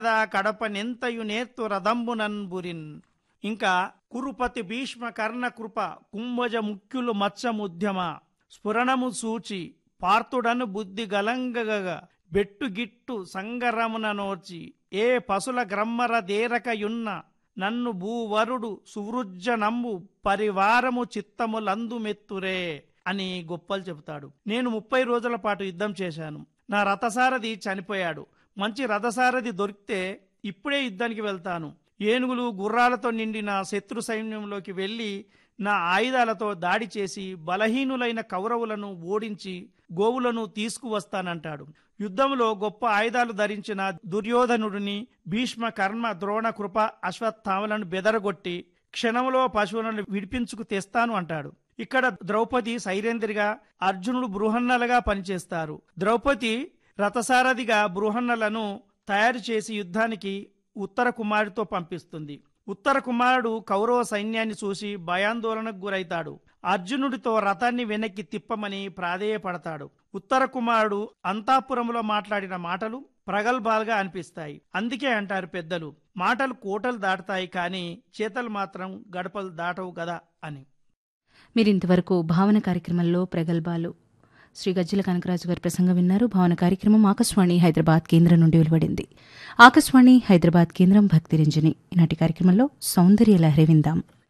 కడపనెంతయు నేర్తు రదంబునన్బురిన్ ఇంకా కురుపతి భీష్మ కర్ణ కృప కుంభజ ముఖ్యులు మత్సముద్యమ స్ఫురణము సూచి పార్థుడను బుద్ధి గలంగగ బెట్టుగిట్టు సంగరమున నోర్చి ఏ పశుల గ్రమ్మర దేరకయున్న నన్ను భూవరుడు సువృజ్జ నమ్ము పరివారము చిత్తములందు మెత్తురే అని గొప్పలు చెబుతాడు నేను ముప్పై రోజుల పాటు యుద్ధం చేశాను నా రథసారథి చనిపోయాడు మంచి రథసారథి దొరికితే ఇప్పుడే యుద్ధానికి వెళ్తాను ఏనుగులు గుర్రాలతో నిండిన శత్రు సైన్యంలోకి వెళ్ళి నా ఆయుధాలతో దాడి చేసి బలహీనులైన కౌరవులను ఓడించి గోవులను తీసుకువస్తానంటాడు యుద్ధంలో గొప్ప ఆయుధాలు ధరించిన దుర్యోధనుడిని భీష్మ కర్మ ద్రోణ కృప అశ్వత్థామలను బెదరగొట్టి క్షణంలో పశువులను విడిపించుకు తెస్తాను అంటాడు ఇక్కడ ద్రౌపది సైరేంద్రిగా అర్జునుడు బృహన్నలుగా పనిచేస్తారు ద్రౌపది రథసారథిగా బృహన్నలను తయారు చేసి యుద్ధానికి ఉత్తర కుమారుడితో పంపిస్తుంది ఉత్తర కుమారుడు కౌరవ సైన్యాన్ని చూసి భయాందోళనకు గురైతాడు అర్జునుడితో రథాన్ని వెనక్కి తిప్పమని ప్రాధేయపడతాడు ఉత్తర కుమారుడు అంతాపురంలో మాట్లాడిన మాటలు ప్రగల్భాలుగా అనిపిస్తాయి అందుకే అంటారు పెద్దలు మాటలు కోటలు దాటుతాయి కానీ చేతలు మాత్రం గడపలు దాటవు కదా అని మీరింతవరకు భావన కార్యక్రమంలో ప్రగల్భాలు శ్రీ గజ్జల కనకరాజు గారి ప్రసంగం విన్నారు భావన కార్యక్రమం ఆకాశవాణి హైదరాబాద్ కేంద్రం నుండి వెలువడింది ఆకాశవాణి హైదరాబాద్ కేంద్రం భక్తి రంజని ఈనాటి కార్యక్రమంలో సౌందర్య లహరి విందాం